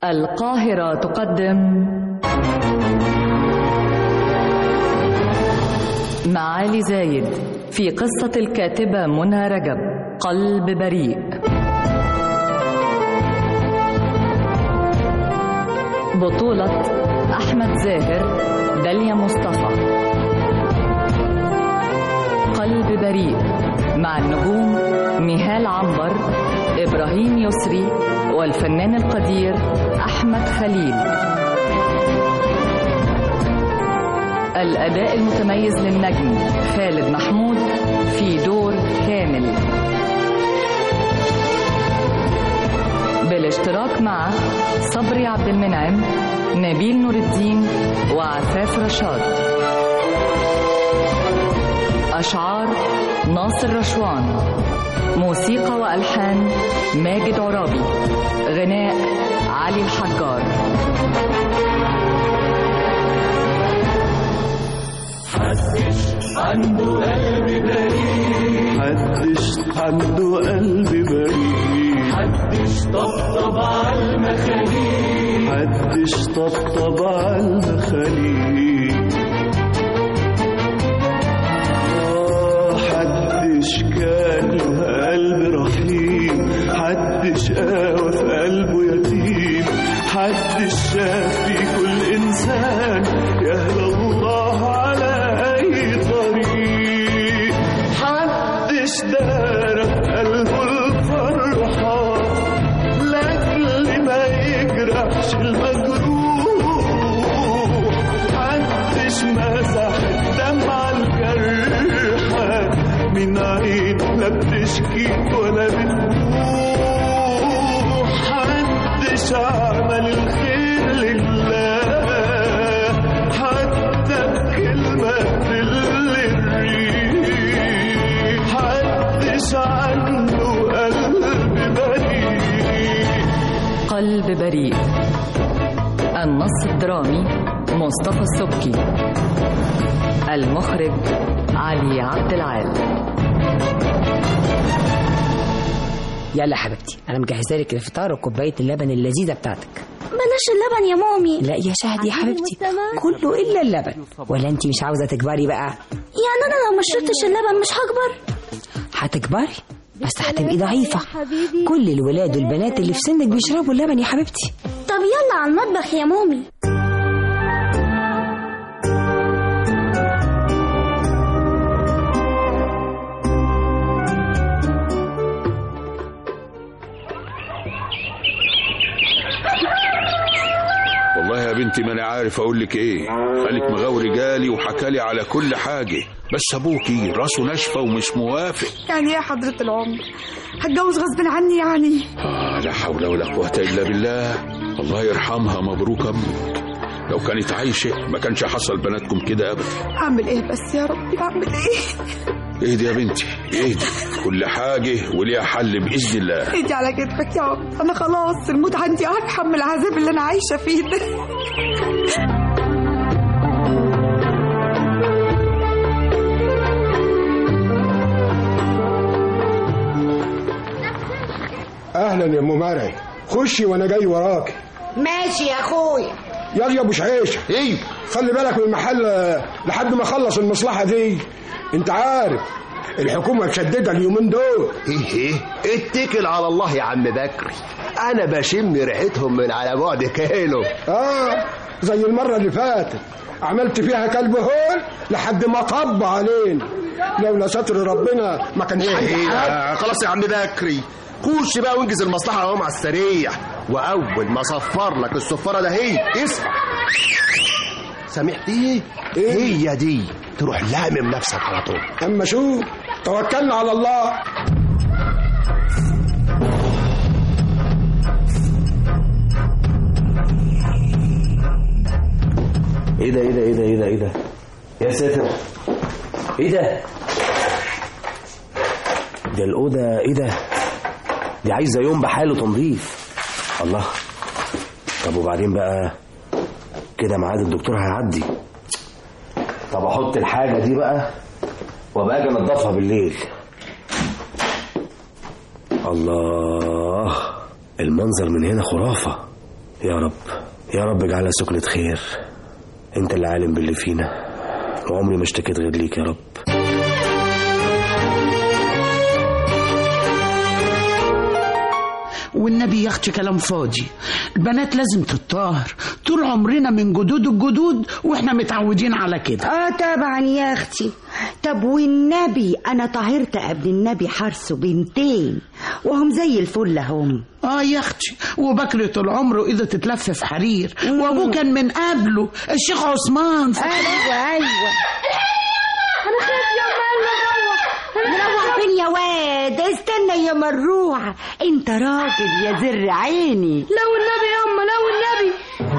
القاهرة تقدم معالي زايد في قصة الكاتبة منى رجب قلب بريء بطولة أحمد زاهر داليا مصطفى قلب بريء مع النجوم نهال عنبر إبراهيم يسري والفنان القدير أحمد خليل الأداء المتميز للنجم خالد محمود في دور كامل بالاشتراك مع صبري عبد المنعم نبيل نور الدين وعفاف رشاد أشعار ناصر رشوان موسيقى وألحان ماجد عرابي غناء علي الحجار حدش عنده قلب بريء حدش عنده قلب بريء حدش طبطب على المخاليق حدش طبطب على المخاليق آه، حدش كان له قلب رحيم حدش قاوى في قلبه يتيم حدش شاف في كل إنسان يهدى الله على أي طريق حدش دار في قلبه الفرحة لأجل ما يجرحش المجروح محدش مسح الدمعة الجرحة من عين لا بتشكي ولا بتبوح محدش عمل الخير لله حتى بكلمة تل الريح محدش عنده قلب بريء قلب بريء النص الدرامي مصطفى السبكي المخرج علي عبد العال يلا حبيبتي انا مجهزه لك الفطار وكوبايه اللبن اللذيذه بتاعتك بلاش اللبن يا مامي لا يا شهد يا حبيبتي كله الا اللبن ولا انت مش عاوزه تكبري بقى يعني انا لو ما شربتش اللبن مش هكبر هتكبري بس هتبقي ضعيفه كل الولاد والبنات اللي في سنك بيشربوا اللبن يا حبيبتي طب يلا على المطبخ يا مامي والله يا بنتي ما انا عارف اقول لك ايه خالك مغاوري جالي وحكالي على كل حاجه بس ابوكي راسه ناشفه ومش موافق يعني ايه يا حضرة العمر هتجوز غصب عني يعني آه لا حول ولا قوه الا بالله الله يرحمها مبروك امك لو كانت عايشه ما كانش حصل بناتكم كده ابدا اعمل ايه بس يا ربي اعمل ايه اهدي يا بنتي اهدي كل حاجه وليها حل باذن الله ايدي على كتفك يا عمر انا خلاص الموت عندي ارحم من العذاب اللي انا عايشه فيه ده اهلا يا ام مرعي خشي وانا جاي وراك ماشي يا اخويا يلا يا ابو شعيشه ايه خلي بالك من المحل آه، لحد ما اخلص المصلحه دي انت عارف الحكومه مشدده اليومين دول ايه ايه اتكل على الله يا عم بكري انا بشم ريحتهم من على بعد كيلو اه زي المره اللي فاتت عملت فيها كلب هول لحد ما طب علينا لولا ستر ربنا ما كانش ايه عندي ايه حد آه، خلاص يا عم بكري خش بقى وانجز المصلحه اهو مع السريع واول ما صفر لك الصفاره ده هي اسمع سامح دي إيه؟ هي دي تروح لامم نفسك على طول اما شوف توكلنا على الله ايه ده ايه ده ايه ده ايه ده ايه ده يا ساتر ايه ده ده الاوضه ايه ده دي عايزه يوم بحاله تنظيف الله طب وبعدين بقى كده ميعاد الدكتور هيعدي طب احط الحاجه دي بقى وابقى اجي انضفها بالليل الله المنظر من هنا خرافة يا رب يا رب اجعلها سكنة خير انت اللي عالم باللي فينا وعمري ما اشتكيت غير ليك يا رب والنبي يا اختي كلام فاضي البنات لازم تتطهر طول عمرنا من جدود الجدود واحنا متعودين على كده اه طبعا يا اختي طب والنبي انا طهرت قبل النبي حرسه بنتين وهم زي الفل هم اه يا اختي وبكر طول عمره اذا تتلف في حرير وابوه كان من قبله الشيخ عثمان ايوه ايوه انا خايف يا مروح فين يا واد استنى يا مروع انت راجل يا زر عيني لو النبي يا أما لو النبي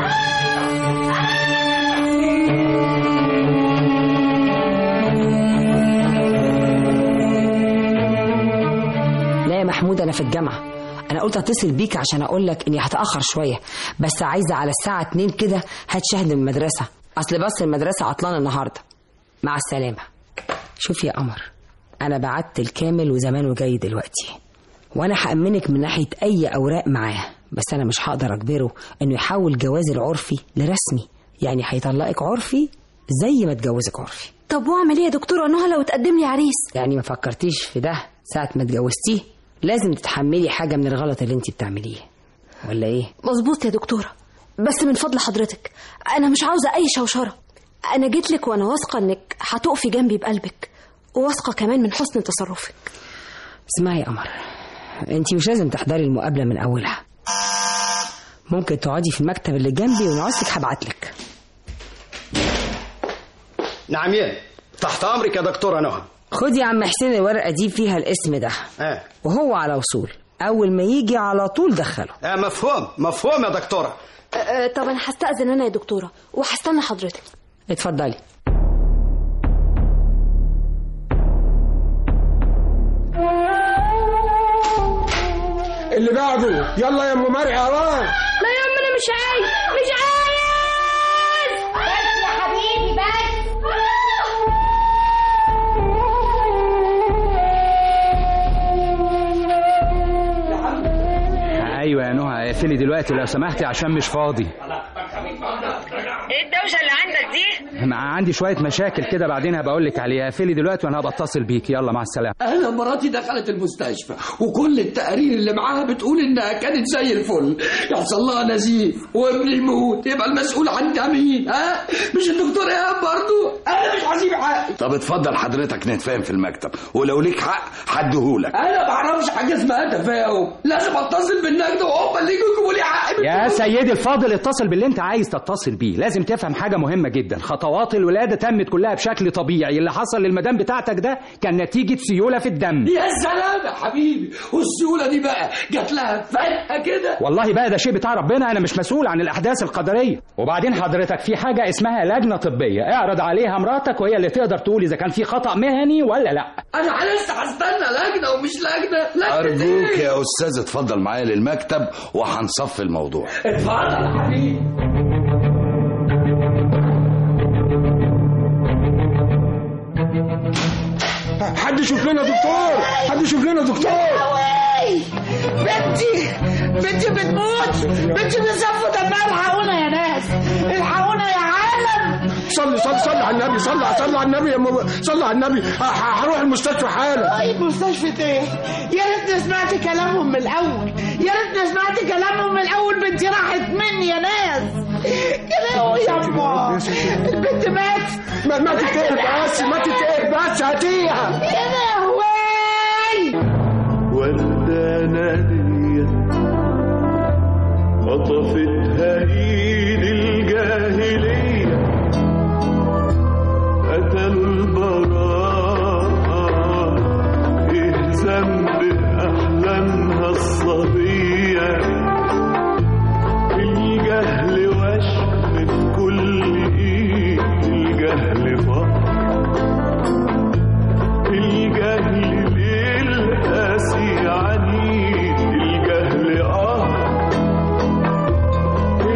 لا يا محمود انا في الجامعه انا قلت اتصل بيك عشان اقول لك اني هتاخر شويه بس عايزه على الساعه 2 كده هات شاهد من المدرسه اصل بس المدرسه عطلانه النهارده مع السلامه شوف يا قمر انا بعت الكامل وزمانه جاي دلوقتي وانا هامنك من ناحيه اي اوراق معاه بس انا مش هقدر اجبره انه يحول جواز العرفي لرسمي يعني هيطلقك عرفي زي ما اتجوزك عرفي طب واعمل ايه يا دكتوره نهى لو تقدم لي عريس يعني ما فكرتيش في ده ساعة ما اتجوزتيه لازم تتحملي حاجة من الغلط اللي انت بتعمليه ولا ايه؟ مظبوط يا دكتورة بس من فضل حضرتك أنا مش عاوزة أي شوشرة أنا جيت لك وأنا واثقة إنك هتقفي جنبي بقلبك وواثقة كمان من حسن تصرفك اسمعي يا قمر انت مش لازم تحضري المقابلة من أولها ممكن تقعدي في المكتب اللي جنبي ونعوزك هبعتلك نعم يا تحت امرك يا دكتوره نهى خدي يا عم حسين الورقة دي فيها الاسم ده اه وهو على وصول أول ما يجي على طول دخله اه مفهوم مفهوم يا دكتوره أه، أه، طب أنا هستأذن أنا يا دكتورة وهستنى حضرتك اتفضلي اللي بعده يلا يا ام مرعي اهو لا يا أم أنا مش عايز مش عايز بس يا حبيبي بس ايوه يا نهى اقفلي دلوقتي لو سمحتي عشان مش فاضي ايه الدوشه اللي عندك دي مع عندي شويه مشاكل كده بعدين هبقى اقول لك عليها اقفلي دلوقتي وانا هبقى اتصل بيك يلا مع السلامه انا مراتي دخلت المستشفى وكل التقارير اللي معاها بتقول انها كانت زي الفل يحصل لها نزيف وابني يموت يبقى المسؤول عن ده مين ها مش الدكتور ايهاب برضه انا مش هسيب حقي طب اتفضل حضرتك نتفاهم في المكتب ولو ليك حق هديهولك انا ما اعرفش حاجه اسمها تفاهم لازم اتصل بالنجد وهم اللي يجوا يجيبوا لي حقي يا سيدي الفاضل اتصل باللي انت عايز تتصل بيه لازم تفهم حاجه مهمه جدا خطوات الولاده تمت كلها بشكل طبيعي اللي حصل للمدام بتاعتك ده كان نتيجه سيوله في الدم يا سلام يا حبيبي والسيوله دي بقى جات لها فجاه كده والله بقى ده شيء بتاع ربنا انا مش مسؤول عن الاحداث القدريه وبعدين حضرتك في حاجه اسمها لجنه طبيه اعرض عليها مراتك وهي اللي تقدر تقول اذا كان في خطا مهني ولا لا انا لسه هستنى لجنه ومش لجنه لجنه ارجوك إيه؟ يا استاذ اتفضل معايا للمكتب وهنصفي الموضوع اتفضل يا حبيبي حد يشوف لنا دكتور حد يشوف لنا دكتور بنتي بنتي بتموت بنتي بيصفوا دمها الحقونا يا ناس الحقونا يا عالم صلي صلي صلي على النبي صلي صلي على النبي يا م... صلي على النبي ه- ه- هروح المستشفى حالا طيب مستشفى ايه يا ريتني سمعت كلامهم من الاول يا ريتني سمعت كلامهم من الاول بنتي راحت مني يا ناس كلامه يا اما البنت ماتت ما ما تتقل بس ما تتقل بس هاتيها يا لهوي وردة نادية خطفتها ايد الجاهلية قتلوا البراءة ايه ذنب احلامها الصبية الجهل وشم في كل ايد الجهل فقر الجهل للقاسي عنيد الجهل اه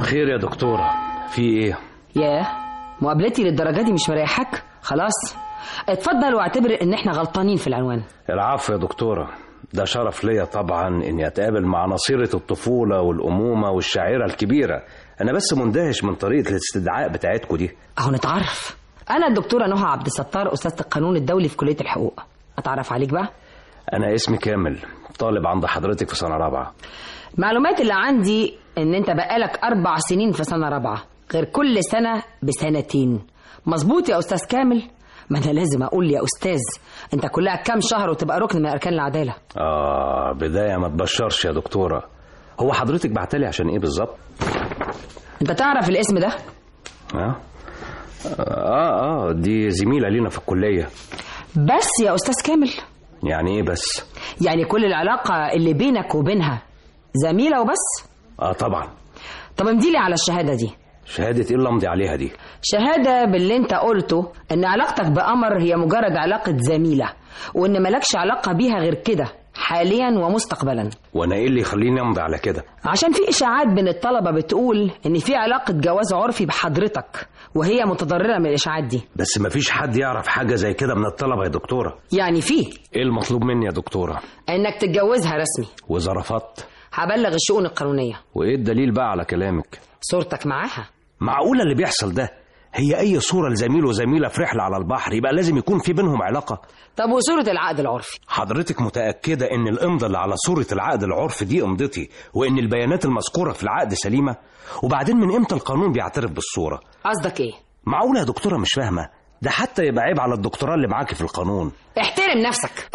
خير يا دكتورة في ايه ياه مقابلتي للدرجة دي مش مريحك خلاص اتفضل واعتبر ان احنا غلطانين في العنوان العفو يا دكتورة ده شرف ليا طبعا اني اتقابل مع نصيرة الطفولة والأمومة والشاعرة الكبيرة انا بس مندهش من طريقة الاستدعاء بتاعتكم دي اهو نتعرف انا الدكتورة نهى عبد الستار استاذة القانون الدولي في كلية الحقوق اتعرف عليك بقى انا اسمي كامل طالب عند حضرتك في سنة رابعة المعلومات اللي عندي ان انت بقالك اربع سنين في سنة رابعة غير كل سنة بسنتين مظبوط يا استاذ كامل ما انا لازم اقول يا استاذ انت كلها كام شهر وتبقى ركن من اركان العدالة اه بداية ما تبشرش يا دكتورة هو حضرتك بعتلي عشان ايه بالظبط انت تعرف الاسم ده اه اه اه دي زميلة لينا في الكلية بس يا استاذ كامل يعني ايه بس يعني كل العلاقة اللي بينك وبينها زميلة وبس اه طبعا طب امديلي على الشهادة دي شهادة ايه اللي امضي عليها دي شهادة باللي انت قلته ان علاقتك بقمر هي مجرد علاقة زميلة وان ملكش علاقة بيها غير كده حاليا ومستقبلا وانا ايه اللي يخليني امضي على كده عشان في اشاعات بين الطلبة بتقول ان في علاقة جواز عرفي بحضرتك وهي متضررة من الاشاعات دي بس مفيش حد يعرف حاجة زي كده من الطلبة يا دكتورة يعني في ايه المطلوب مني يا دكتورة انك تتجوزها رسمي واذا رفضت هبلغ الشؤون القانونية وايه الدليل بقى على كلامك صورتك معاها معقولة اللي بيحصل ده هي اي صورة لزميل وزميلة في رحلة على البحر يبقى لازم يكون في بينهم علاقة طب وصورة العقد العرفي حضرتك متأكدة ان الامضة اللي على صورة العقد العرفي دي امضتي وان البيانات المذكورة في العقد سليمة وبعدين من امتى القانون بيعترف بالصورة قصدك ايه معقولة يا دكتورة مش فاهمة ده حتى يبقى عيب على الدكتوراه اللي معاكي في القانون احترم نفسك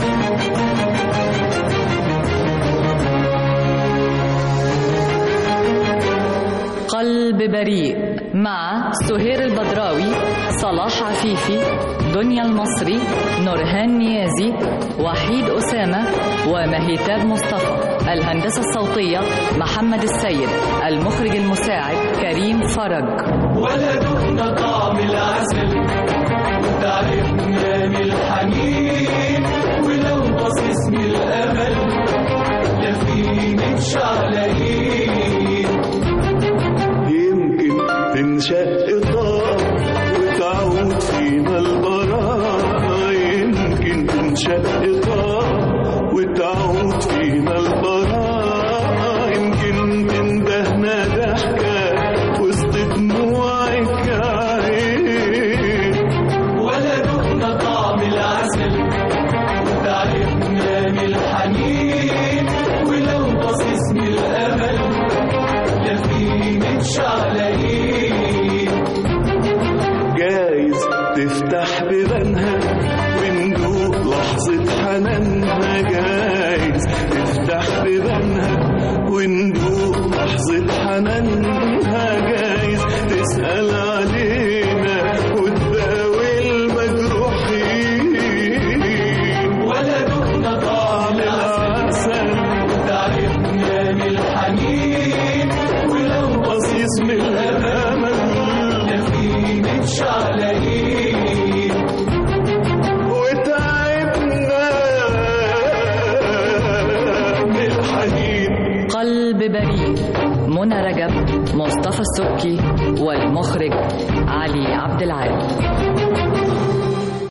قلب بريء مع سهير البدراوي صلاح عفيفي دنيا المصري نورهان نيازي وحيد أسامة ومهيتاب مصطفى الهندسة الصوتية محمد السيد المخرج المساعد كريم فرج ولا دقنا طعم العسل وتعبنا من الحنين ولو باصص من الامل لا في من شعلقين يمكن تنشق طاق وتعود فينا البراءة يمكن تنشق طاق وتعود فينا البراءة يمكن تندهنا ضحكة وسط دموعك عين ولا دقنا طعم العسل وتعبنا من الحنين ولو باصص من الامل لا في من شعلقين جايز تفتح بيبانها وندوق لحظة حنانها جايز تفتح بيبانها وندوق لحظة حنانها جايز تسأل علينا وتداوي المجروحين ولا دقنا طعم العسل وتعبنا من الحنين ولو بصيص من الأمل لا في من شعلقين وتعبنا من الحنين قلب بريء منى رجب مصطفى السبكي والمخرج علي عبد العال